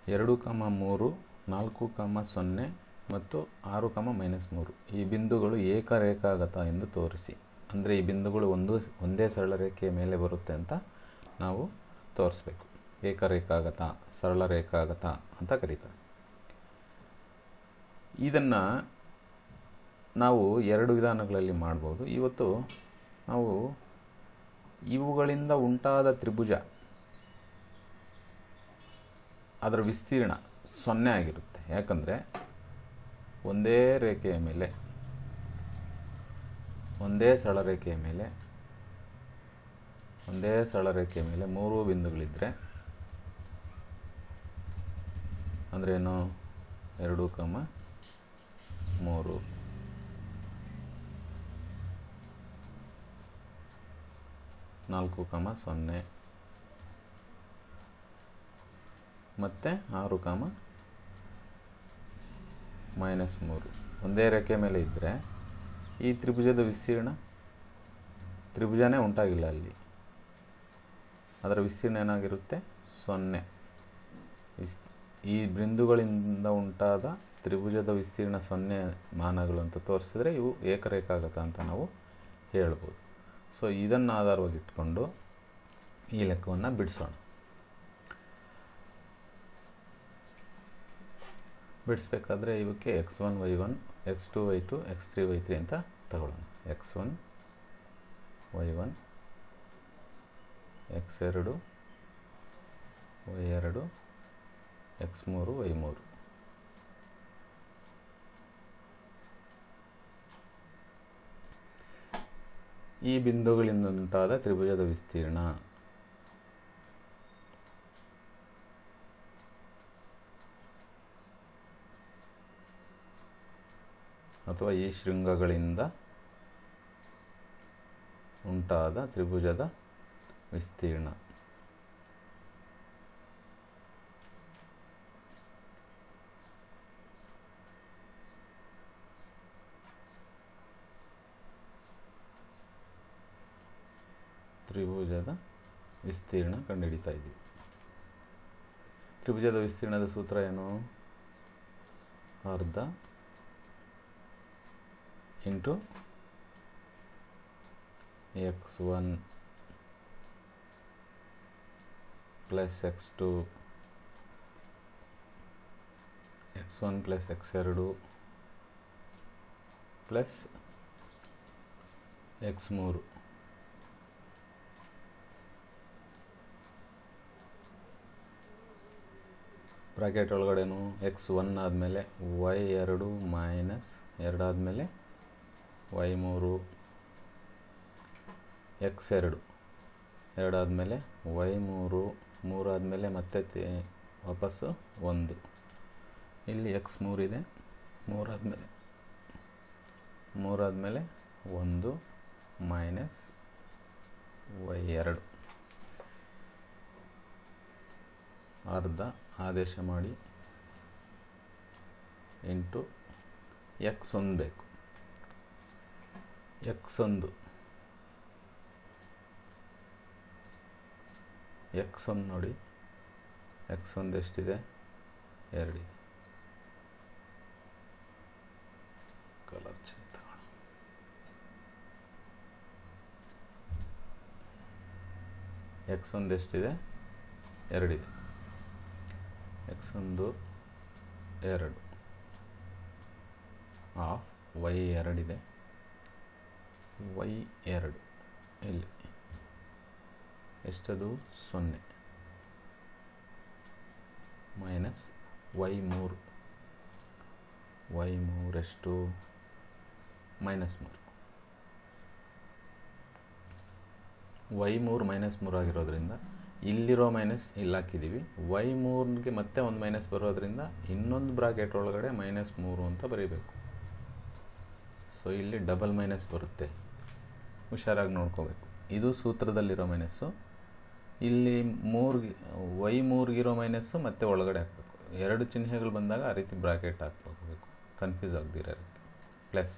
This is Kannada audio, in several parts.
ಎರಡು ಕಾಮ ಮೂರು ನಾಲ್ಕು ಕಾಮ ಸೊನ್ನೆ ಮತ್ತು ಆರು ಕಾಮ ಮೈನಸ್ ಮೂರು ಈ ಬಿಂದುಗಳು ಏಕರೇಖಾಗತ ಎಂದು ತೋರಿಸಿ ಅಂದರೆ ಈ ಬಿಂದುಗಳು ಒಂದು ಒಂದೇ ಸರಳ ರೇಖೆಯ ಮೇಲೆ ಬರುತ್ತೆ ಅಂತ ನಾವು ತೋರಿಸ್ಬೇಕು ಏಕರೇಖಾಗತ ಸರಳ ರೇಖಾಗತ ಅಂತ ಕರೀತಾರೆ ಇದನ್ನು ನಾವು ಎರಡು ವಿಧಾನಗಳಲ್ಲಿ ಮಾಡ್ಬೋದು ಇವತ್ತು ನಾವು ಇವುಗಳಿಂದ ಉಂಟಾದ ತ್ರಿಭುಜ ಅದರ ವಿಸ್ತೀರ್ಣ ಸೊನ್ನೆ ಆಗಿರುತ್ತೆ ಯಾಕಂದರೆ ಒಂದೇ ರೇಖೆಯ ಮೇಲೆ ಒಂದೇ ಸರಳ ರೇಖೆಯ ಮೇಲೆ ಒಂದೇ ಸರಳ ರೇಖೆಯ ಮೇಲೆ ಮೂರು ಬಿಂದುಗಳಿದ್ದರೆ ಅಂದ್ರೇನು ಎರಡು ಕಮ ಮೂರು ನಾಲ್ಕು ಕಮ ಸೊನ್ನೆ ಮತ್ತು ಆರು ಕಾಮ ಮೈನಸ್ ಮೂರು ಒಂದೇ ರೇಖೆ ಮೇಲೆ ಇದ್ದರೆ ಈ ತ್ರಿಭುಜದ ವಿಸ್ತೀರ್ಣ ತ್ರಿಭುಜನೇ ಉಂಟಾಗಿಲ್ಲ ಅಲ್ಲಿ ಅದರ ವಿಸ್ತೀರ್ಣ ಏನಾಗಿರುತ್ತೆ ಸೊನ್ನೆ ವಿಸ್ ಈ ಬಿಂದುಗಳಿಂದ ಉಂಟಾದ ತ್ರಿಭುಜದ ವಿಸ್ತೀರ್ಣ ಸೊನ್ನೆ ಮಾನಗಳು ಅಂತ ತೋರಿಸಿದ್ರೆ ಇವು ಏಕರೇಖಾಗತ ಅಂತ ನಾವು ಹೇಳ್ಬೋದು ಸೊ ಇದನ್ನು ಆಧಾರವಾಗಿ ಇಟ್ಕೊಂಡು ಈ ಲೆಕ್ಕವನ್ನು ಬಿಡಿಸೋಣ ಬಿಡಿಸ್ಬೇಕಾದ್ರೆ ಇವಕ್ಕೆ x one y one x two y two x three y three ಅಂತ ತಗೊಳ್ಳೋಣ x one y one x ಎರಡು ವೈ ಎರಡು ಎಕ್ಸ್ ಮೂರು ವೈ ಮೂರು ಈ ಬಿಂದುಗಳಿಂದ ಉಂಟಾದ ತ್ರಿಭುಜದ ವಿಸ್ತೀರ್ಣ ಅಥವಾ ಈ ಶೃಂಗಗಳಿಂದ ಉಂಟಾದ ತ್ರಿಭುಜದ ವಿಸ್ತೀರ್ಣ ತ್ರಿಭುಜದ ವಿಸ್ತೀರ್ಣ ಕಂಡುಹಿಡಿತಾ ಇದ್ದೀವಿ ತ್ರಿಭುಜದ ವಿಸ್ತೀರ್ಣದ ಸೂತ್ರ ಏನು ಅರ್ಧ into x one plus x two x one plus x ಎರಡು ಪ್ಲಸ್ ಎಕ್ಸ್ ಮೂರು ಬ್ರಾಕೆಟ್ ಒಳಗಡೆನು ಎಕ್ಸ್ ಒನ್ ಆದಮೇಲೆ ವೈ ಎರಡು ಮೈನಸ್ ಎರಡಾದಮೇಲೆ ವೈ ಮೂರು ಎಕ್ಸ್ ಎರಡು ಎರಡಾದಮೇಲೆ ವೈ ಮೂರು ಮೂರಾದಮೇಲೆ ಮತ್ತೆ ತೆ ವಾಪಸ್ಸು ಒಂದು ಇಲ್ಲಿ ಎಕ್ಸ್ ಮೂರಿದೆ ಮೂರಾದಮೇಲೆ ಮೂರಾದಮೇಲೆ ಒಂದು ಮೈನಸ್ ವೈ ಎರಡು ಅರ್ಧ ಆದೇಶ ಮಾಡಿ ಇಂಟು ಎಕ್ಸ್ ಒಂದು ಬೇಕು ಎಕ್ಸ್ ಒಂದು ಎಕ್ಸ್ ಒಂದು ನೋಡಿ ಎಕ್ಸ್ ಒಂದು ಎಷ್ಟಿದೆ ಎರಡಿದೆ ಕಲರ್ ಚೇಂಜ್ ತಗೋಣ ಎಕ್ಸ್ ಒಂದು ಎಷ್ಟಿದೆ ಎರಡಿದೆ ಎಕ್ಸ್ ಒಂದು ಎರಡು ಆಫ್ ವೈ ಎರಡಿದೆ ವೈ ಎರಡು ಇಲ್ಲಿ ಎಷ್ಟದು ಸೊನ್ನೆ ಮೈನಸ್ ವೈ ಮೂರು ವೈ ಮೂರೆಷ್ಟು ಮೈನಸ್ ಮೂರು ವೈ ಮೂರು ಮೈನಸ್ ಮೂರು ಆಗಿರೋದ್ರಿಂದ ಇಲ್ಲಿರೋ ಮೈನಸ್ ಇಲ್ಲಿ ಹಾಕಿದ್ದೀವಿ ವೈ ಮೂರಿಗೆ ಮತ್ತೆ ಒಂದು ಮೈನಸ್ ಬರೋದ್ರಿಂದ ಇನ್ನೊಂದು ಬ್ರಾಕೆಟ್ ಒಳಗಡೆ ಮೈನಸ್ ಮೂರು ಅಂತ ಬರೀಬೇಕು ಸೊ ಇಲ್ಲಿ ಡಬಲ್ ಮೈನಸ್ ಬರುತ್ತೆ ಹುಷಾರಾಗಿ ನೋಡ್ಕೋಬೇಕು ಇದು ಸೂತ್ರದಲ್ಲಿರೋ ಮೈನಸ್ಸು ಇಲ್ಲಿ ಮೂರ್ಗೆ ವೈ ಮೂರ್ಗಿರೋ ಮೈನಸ್ಸು ಮತ್ತೆ ಒಳಗಡೆ ಹಾಕಬೇಕು ಎರಡು ಚಿಹ್ನೆಗಳು ಬಂದಾಗ ಆ ರೀತಿ ಬ್ರಾಕೆಟ್ ಹಾಕ್ಬೇಕು ಕನ್ಫ್ಯೂಸ್ ಆಗದಿರೋ ಪ್ಲಸ್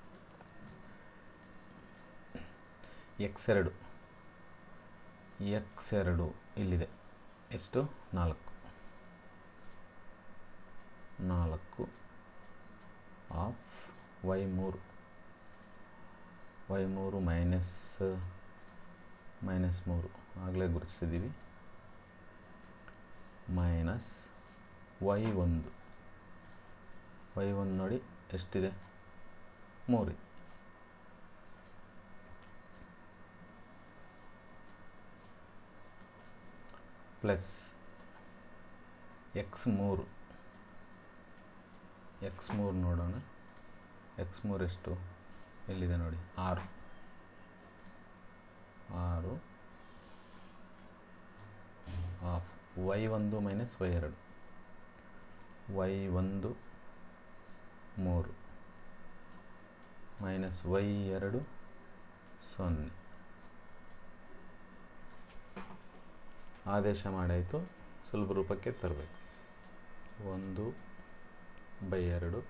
ಎಕ್ಸ್ ಎರಡು ಎಕ್ಸ್ ಎರಡು ಇಲ್ಲಿದೆ ಎಷ್ಟು ನಾಲ್ಕು ನಾಲ್ಕು ಆಫ್ ವೈ ಮೂರು ವೈ ಮೂರು ಮೈನಸ್ ಮೈನಸ್ ಮೂರು ಆಗಲೇ ಗುರುತಿಸಿದ್ದೀವಿ ಮೈನಸ್ ವೈ ಒಂದು ವೈ ಒಂದು ನೋಡಿ ಎಷ್ಟಿದೆ ಮೂರಿದೆ ಪ್ಲಸ್ ಎಕ್ಸ್ ಮೂರು ಎಕ್ಸ್ ಮೂರು ನೋಡೋಣ ಎಕ್ಸ್ ಮೂರು ಎಷ್ಟು ಎಲ್ಲಿದೆ ನೋಡಿ ಆರು ಆರು ಆಫ್ ವೈ ಒಂದು ಮೈನಸ್ ವೈ ಎರಡು ವೈ ಒಂದು ಮೂರು ಮೈನಸ್ ವೈ ಎರಡು ಸೊನ್ನೆ ಆದೇಶ ಮಾಡಾಯಿತು ಸುಲಭ ರೂಪಕ್ಕೆ ತರಬೇಕು ಒಂದು ಬೈ ಎರಡು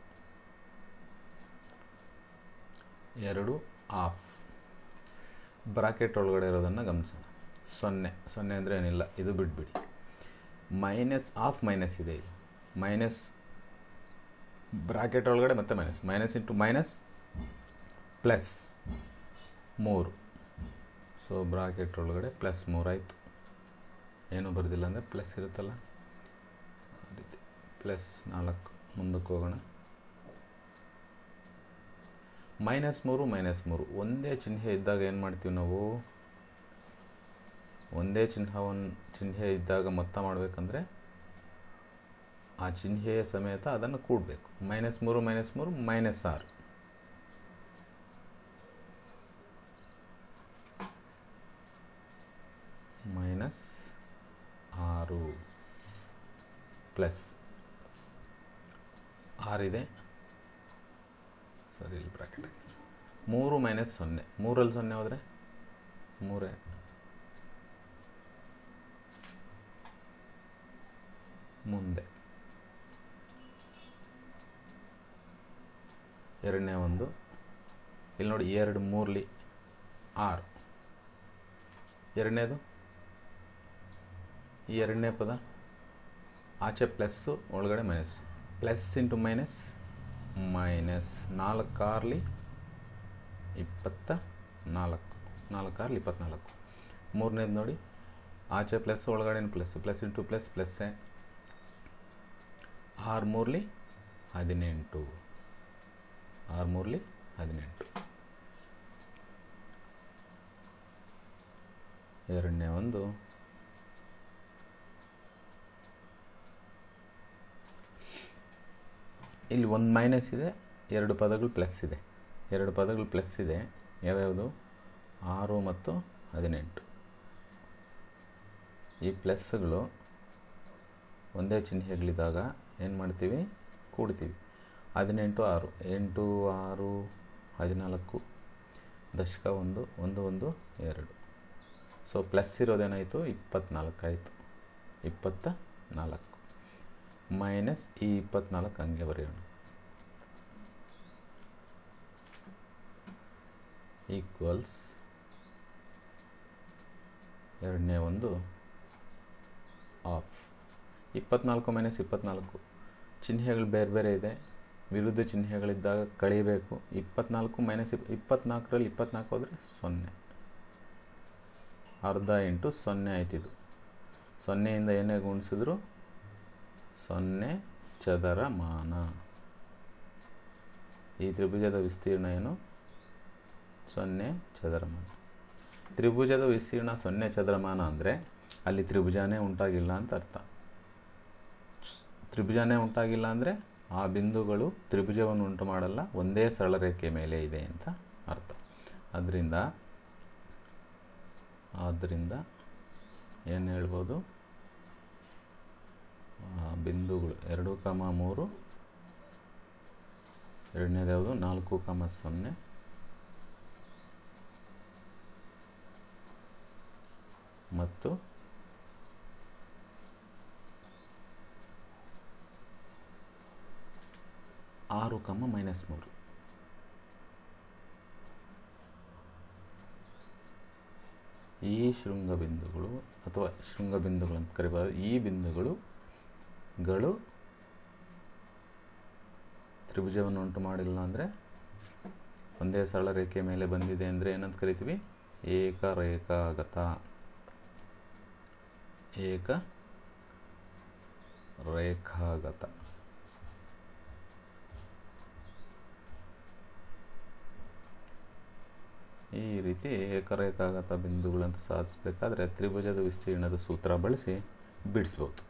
ಎರಡು ಆಫ್ ಬ್ರಾಕೆಟ್ ಒಳಗಡೆ ಇರೋದನ್ನು ಗಮನಿಸೋಣ ಸೊನ್ನೆ ಸೊನ್ನೆ ಅಂದರೆ ಏನಿಲ್ಲ ಇದು ಬಿಟ್ಬಿಡಿ ಮೈನಸ್ ಆಫ್ ಮೈನಸ್ ಇದೆ ಇಲ್ಲಿ ಮೈನಸ್ ಬ್ರಾಕೆಟ್ ಒಳಗಡೆ ಮತ್ತೆ minus minus into minus plus ಮೂರು ಸೊ ಬ್ರಾಕೆಟ್ ಒಳಗಡೆ ಪ್ಲಸ್ ಮೂರಾಯಿತು ಏನೂ ಬರೋದಿಲ್ಲ ಅಂದರೆ ಪ್ಲಸ್ ಇರುತ್ತಲ್ಲ ಆ ರೀತಿ ಪ್ಲಸ್ ನಾಲ್ಕು ಮುಂದಕ್ಕೆ ಹೋಗೋಣ ಮೈನಸ್ ಮೂರು ಮೈನಸ್ ಮೂರು ಒಂದೇ ಚಿಹ್ನೆ ಇದ್ದಾಗ ಏನು ಮಾಡ್ತೀವಿ ನಾವು ಒಂದೇ ಚಿಹ್ನವನ್ನು ಚಿಹ್ನೆ ಇದ್ದಾಗ ಮೊತ್ತ ಮಾಡಬೇಕಂದ್ರೆ ಆ ಚಿಹ್ನೆಯ ಸಮೇತ ಅದನ್ನು ಕೂಡಬೇಕು ಮೈನಸ್ ಮೂರು ಮೈನಸ್ ಮೂರು ಮೈನಸ್ ಆರು ಮೈನಸ್ ಆರು ಪ್ಲಸ್ ಆರಿದೆ ಸರಿ ಇಲ್ಲಿ ಬ್ರಾಕೆಟ್ ಹಾಕಿ ಮೂರು ಮೈನಸ್ ಸೊನ್ನೆ ಮೂರಲ್ಲಿ ಸೊನ್ನೆ ಹೋದರೆ ಮೂರೇ ಮುಂದೆ ಎರಡನೇ ಒಂದು ಇಲ್ಲಿ ನೋಡಿ ಎರಡು ಮೂರಲಿ ಆರು ಎರಡನೇದು ಈ ಎರಡನೇ ಪದ ಆಚೆ ಪ್ಲಸ್ಸು ಒಳಗಡೆ minus plus into minus minus ನಾಲ್ಕಾರ್ಲಿ ಇಪ್ಪತ್ತ ನಾಲ್ಕು ನಾಲ್ಕಾರ್ಲಿ ಇಪ್ಪತ್ತ್ನಾಲ್ಕು ಮೂರನೇದು ನೋಡಿ ಆಚೆ ಪ್ಲಸ್ ಒಳಗಡೆ ಪ್ಲಸ್ ಪ್ಲಸ್ ಇಂಟು ಪ್ಲಸ್ ಪ್ಲಸ್ಸೇ ಆರು ಮೂರಲಿ ಹದಿನೆಂಟು ಆರು ಮೂರಲಿ ಹದಿನೆಂಟು ಎರಡನೇ ಒಂದು ಇಲ್ಲಿ ಒಂದು ಮೈನಸ್ ಇದೆ ಎರಡು ಪದಗಳು ಪ್ಲಸ್ ಇದೆ ಎರಡು ಪದಗಳು ಪ್ಲಸ್ ಇದೆ ಯಾವ್ಯಾವುದು ಆರು ಮತ್ತು ಹದಿನೆಂಟು ಈ ಪ್ಲಸ್ಗಳು ಒಂದೇ ಚಿಹ್ನೆಗಳಿದ್ದಾಗ ಏನು ಮಾಡ್ತೀವಿ ಕೂಡ್ತೀವಿ ಹದಿನೆಂಟು ಆರು ಎಂಟು ಆರು ಹದಿನಾಲ್ಕು ದಶಕ ಒಂದು ಒಂದು ಒಂದು ಎರಡು ಸೊ ಪ್ಲಸ್ ಇರೋದೇನಾಯಿತು ಇಪ್ಪತ್ನಾಲ್ಕು ಆಯಿತು ಇಪ್ಪತ್ತ ನಾಲ್ಕು ಮೈನಸ್ ಈ ಇಪ್ಪತ್ನಾಲ್ಕು ಹಂಗೆ ಬರೆಯೋಣ ಈಕ್ವಲ್ಸ್ ಎರಡನೇ ಒಂದು ಆಫ್ ಇಪ್ಪತ್ನಾಲ್ಕು ಮೈನಸ್ ಇಪ್ಪತ್ನಾಲ್ಕು ಚಿಹ್ನೆಗಳು ಬೇರೆ ಬೇರೆ ಇದೆ ವಿರುದ್ಧ ಚಿಹ್ನೆಗಳಿದ್ದಾಗ ಕಳಿಬೇಕು ಇಪ್ಪತ್ನಾಲ್ಕು ಮೈನಸ್ ಇಪ್ ಇಪ್ಪತ್ನಾಲ್ಕರಲ್ಲಿ ಇಪ್ಪತ್ನಾಲ್ಕು ಹೋದರೆ ಸೊನ್ನೆ ಅರ್ಧ ಇಂಟು ಸೊನ್ನೆ ಆಯ್ತಿದು ಸೊನ್ನೆಯಿಂದ ಏನೇ ಗುಣಿಸಿದ್ರು ಸೊನ್ನೆ ಚದರ ಮಾನ ಈ ತ್ರಿಭುಜದ ವಿಸ್ತೀರ್ಣ ಏನು ಸೊನ್ನೆ ಚದರಮಾನ ತ್ರಿಭುಜದ ವಿಸ್ತೀರ್ಣ ಸೊನ್ನೆ ಚದರಮಾನ ಅಂದರೆ ಅಲ್ಲಿ ತ್ರಿಭುಜನೇ ಉಂಟಾಗಿಲ್ಲ ಅಂತ ಅರ್ಥ ತ್ರಿಭುಜನೇ ಉಂಟಾಗಿಲ್ಲ ಅಂದರೆ ಆ ಬಿಂದುಗಳು ತ್ರಿಭುಜವನ್ನು ಉಂಟು ಮಾಡಲ್ಲ ಒಂದೇ ಸರಳ ರೇಖೆ ಮೇಲೆ ಇದೆ ಅಂತ ಅರ್ಥ ಅದರಿಂದ ಆದ್ದರಿಂದ ಏನು ಹೇಳ್ಬೋದು ಬಿಂದುಗಳು ಎರಡು ಕಮ ಮೂರು ಎರಡನೇದು ಯಾವುದು ನಾಲ್ಕು ಕಮ ಸೊನ್ನೆ ಮತ್ತು ಆರು ಕಮ ಮೈನಸ್ ಮೂರು ಈ ಶೃಂಗ ಬಿಂದುಗಳು ಅಥವಾ ಶೃಂಗ ಬಿಂದುಗಳು ಅಂತ ಕರಿಬೋದು ಈ ಬಿಂದುಗಳು ಗಳು ತ್ರಿಭುಜವನ್ನು ಉಂಟು ಮಾಡಿಲ್ಲ ಅಂದರೆ ಒಂದೇ ಸರಳ ರೇಖೆ ಮೇಲೆ ಬಂದಿದೆ ಅಂದರೆ ಏನಂತ ಕರಿತೀವಿ ಏಕರೇಖಾಗತ ಏಕ ರೇಖಾಗತ ಈ ರೀತಿ ಏಕರೇಖಾಗತ ಬಿಂದುಗಳಂತ ಸಾಧಿಸಬೇಕಾದ್ರೆ ತ್ರಿಭುಜದ ವಿಸ್ತೀರ್ಣದ ಸೂತ್ರ ಬಳಸಿ ಬಿಡಿಸ್ಬೋದು